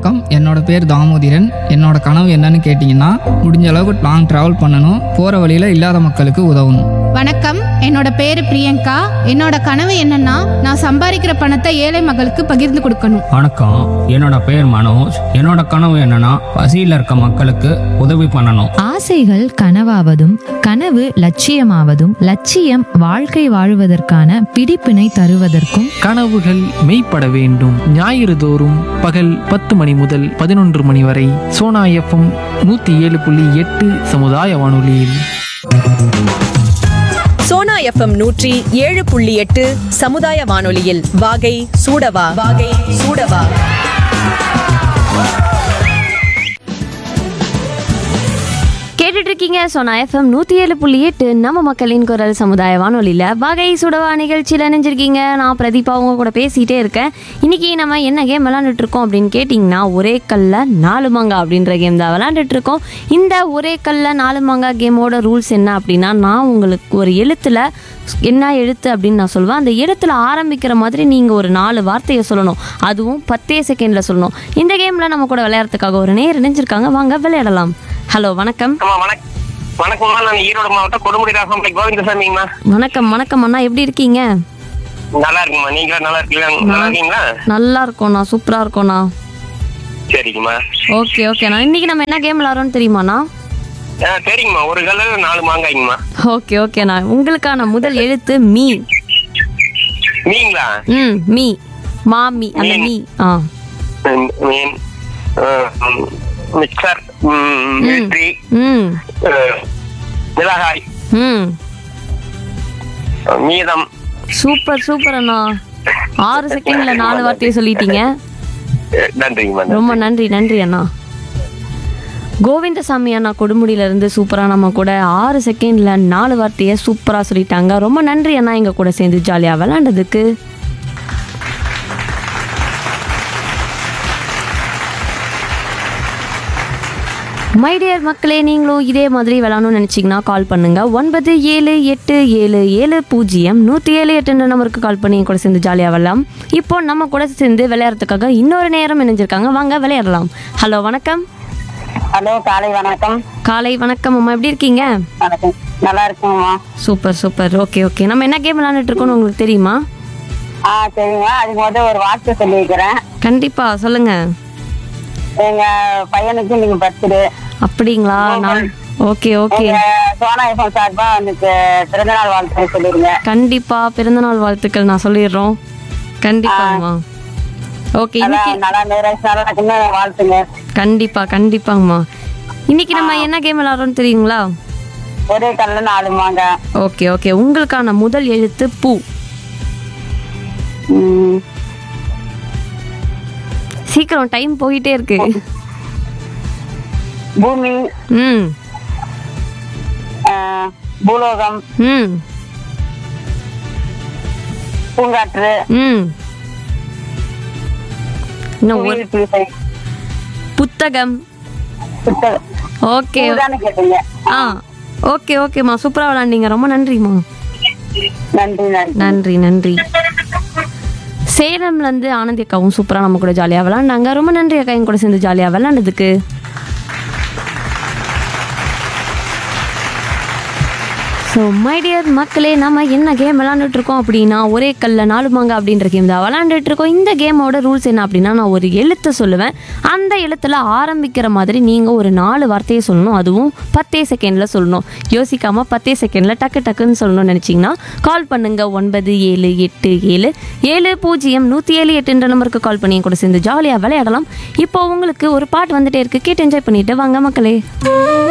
வணக்கம் என்னோட பேர் தாமோதிரன் என்னோட கனவு என்னன்னு கேட்டிங்கன்னா முடிஞ்ச அளவுக்கு லாங் ட்ராவல் பண்ணணும் போகிற வழியில் இல்லாத மக்களுக்கு உதவணும் வணக்கம் என்னோட பேரு பிரியங்கா என்னோட கனவு என்னன்னா நான் சம்பாதிக்கிற பணத்தை ஏழை மக்களுக்கு பகிர்ந்து கொடுக்கணும் வணக்கம் என்னோட பேர் மனோஜ் என்னோட கனவு என்னன்னா பசியில் இருக்க மக்களுக்கு உதவி பண்ணணும் ஆசைகள் கனவாவதும் கனவு லட்சியமாவதும் லட்சியம் வாழ்க்கை வாழுவதற்கான பிடிப்பினை தருவதற்கும் கனவுகள் மெய்ப்பட வேண்டும் ஞாயிறு தோறும் பகல் பத்து மணி முதல் பதினொன்று மணி வரை சோனா எஃப்எம் நூற்றி ஏழு புள்ளி எட்டு சமுதாய வானொலியில் சோனா எஃப்எம் நூற்றி ஏழு புள்ளி எட்டு சமுதாய வானொலியில் வாகை சூடவா வாகை சூடவா கேட்டுட்டு இருக்கீங்க சோனா எஃப்எம் நூற்றி ஏழு புள்ளி எட்டு நம்ம மக்களின் குரல் சமுதாய வானொலியில் வகை சுடவா நிகழ்ச்சியில் இணைஞ்சிருக்கீங்க நான் பிரதீபா உங்க கூட பேசிகிட்டே இருக்கேன் இன்னைக்கு நம்ம என்ன கேம் விளாண்டுட்டு இருக்கோம் அப்படின்னு கேட்டிங்கன்னா ஒரே கல்ல நாலு மாங்கா அப்படின்ற கேம் தான் விளாண்டுட்டு இருக்கோம் இந்த ஒரே கல்ல நாலு மாங்கா கேமோட ரூல்ஸ் என்ன அப்படின்னா நான் உங்களுக்கு ஒரு எழுத்தில் என்ன எழுத்து அப்படின்னு நான் சொல்லுவேன் அந்த எழுத்துல ஆரம்பிக்கிற மாதிரி நீங்கள் ஒரு நாலு வார்த்தையை சொல்லணும் அதுவும் பத்தே செகண்டில் சொல்லணும் இந்த கேமில் நம்ம கூட விளையாடுறதுக்காக ஒரு நேர் இணைஞ்சிருக்காங்க வாங்க விளையாடலாம் ஹலோ வணக்கம் ஆமா வணக்கம் வணக்கம்மா நான் ஈரோடு மாவட்டம் கொடுமுடி ராசம்பளை கோவிந்தசாமிங்கம்மா வணக்கம் வணக்கம் அண்ணா எப்படி இருக்கீங்க நல்லா இருக்குமா நீங்களா நல்லா இருக்கீங்களா நல்லா இருக்கீங்களா நல்லா இருக்கோண்ணா சூப்பரா இருக்கோண்ணா சரிங்கம்மா ஓகே ஓகேண்ணா இன்னைக்கு நம்ம என்ன கேம் விளாட்றோம்னு தெரியுமாண்ணா ஆ சரிங்கம்மா ஒரு கல்ல நாலு மாங்காய்ங்கம்மா ஓகே ஓகேண்ணா உங்களுக்கான முதல் எழுத்து மீ மீங்களா ம் மீ மாமி அந்த மீ ஆ ம், மீன் ஆ, ம், மிக்சர் ம், மிலிட்ரி ம் ஆ, மிளகாய் ம் மீதம் சூப்பர் சூப்பர் அண்ணா ஆறு செகண்ட்ல நாலு வார்த்தையை சொல்லிட்டீங்க அஹ், நன்றிங்கம்மா ரொம்ப நன்றி நன்றி அண்ணா கோவிந்தசாமி அண்ணா கொடுமுடியில இருந்து சூப்பரா நம்ம கூட ஆறு செகண்ட்ல நாலு வார்த்தையை சூப்பரா சொல்லிட்டாங்க ரொம்ப நன்றி அண்ணா எங்க கூட சேர்ந்து ஜாலியா விளையாண்டதுக்கு மை டியர் மக்களே நீங்களும் இதே மாதிரி விளாடணும்னு நினச்சிங்கன்னா கால் பண்ணுங்க ஒன்பது ஏழு எட்டு ஏழு ஏழு பூஜ்ஜியம் நூற்றி ஏழு எட்டுன்ற நம்பருக்கு கால் பண்ணி என் கூட சேர்ந்து ஜாலியாக விளாடலாம் இப்போ நம்ம கூட சேர்ந்து விளையாடுறதுக்காக இன்னொரு நேரம் இணைஞ்சிருக்காங்க வாங்க விளையாடலாம் ஹலோ வணக்கம் ஹலோ காலை வணக்கம் காலை வணக்கம் அம்மா எப்படி இருக்கீங்க வணக்கம் நல்லா இருக்குங்கம்மா சூப்பர் சூப்பர் ஓகே ஓகே நம்ம என்ன கேம் விளாண்டுட்டு இருக்கோம்னு உங்களுக்கு தெரியுமா ஆ சரிங்க அதுக்கு முதல் ஒரு வார்த்தை சொல்லியிருக்கிறேன் கண்டிப்பா சொல்லுங்க எங்க பையனுக்கு இன்னைக்கு பர்த்டே அப்படிங்களா நான் ஓகே ஓகே எங்க சோனா எஃப்எம் சார்பா அவனுக்கு பிறந்தநாள் வாழ்த்து சொல்லிருங்க கண்டிப்பா பிறந்தநாள் வாழ்த்துக்கள் நான் சொல்லிடுறோம் கண்டிப்பாங்கம்மா ஓகே இன்னைக்கு அதான் நல்லா நிறைய நல்லா இன்னும் வாழ்த்துங்க கண்டிப்பா கண்டிப்பாங்கம்மா இன்னைக்கு நம்ம என்ன கேம் விளாட்றோம்னு தெரியுங்களா ஒரே கல்ல நாலு மாங்க ஓகே ஓகே உங்களுக்கான முதல் எழுத்து பூ ம், சீக்கிரம் டைம் போயிட்டே இருக்கு பூமி ம் ஆ, பூலோகம் ம் பூங்காற்று ம் இன்னும் ஒரு புவியீர்ப்பு விசை. புத்தகம் புத்தகம். ஓகே பூதானே கேட்டீங்க ஆ ஓகே ஓகேம்மா சூப்பராக விளாண்டீங்க ரொம்ப நன்றிம்மா நன்றி நன்றி நன்றி நன்றி சேலம்லேருந்து ஆனந்தி அக்காவும் சூப்பராக நம்ம கூட ஜாலியாக விளாண்டாங்க ரொம்ப நன்றி அக்கா என் கூட சேர்ந்து ஜாலியாக விளாண்டதுக்கு ஸோ மை டியர் மக்களே நம்ம என்ன கேம் விளாண்டுட்டு இருக்கோம் அப்படின்னா ஒரே கல்ல நாலு மாங்க அப்படின்ற கேம் தான் விளாண்டுட்டு இருக்கோம் இந்த கேமோட ரூல்ஸ் என்ன அப்படின்னா நான் ஒரு எழுத்தை சொல்லுவேன் அந்த எழுத்துல ஆரம்பிக்கிற மாதிரி நீங்கள் ஒரு நாலு வார்த்தையை சொல்லணும் அதுவும் பத்தே செகண்டில் சொல்லணும் யோசிக்காமல் பத்தே செகண்டில் டக்கு டக்குன்னு சொல்லணும்னு நினச்சிங்கன்னா கால் பண்ணுங்க ஒன்பது ஏழு எட்டு ஏழு ஏழு பூஜ்ஜியம் நூற்றி ஏழு எட்டுன்ற நம்பருக்கு கால் பண்ணி என் கூட சேர்ந்து ஜாலியாக விளையாடலாம் இப்போ உங்களுக்கு ஒரு பாட்டு வந்துட்டே இருக்கு கேட்டு என்ஜாய் பண்ணிட்டு வாங்க மக்களே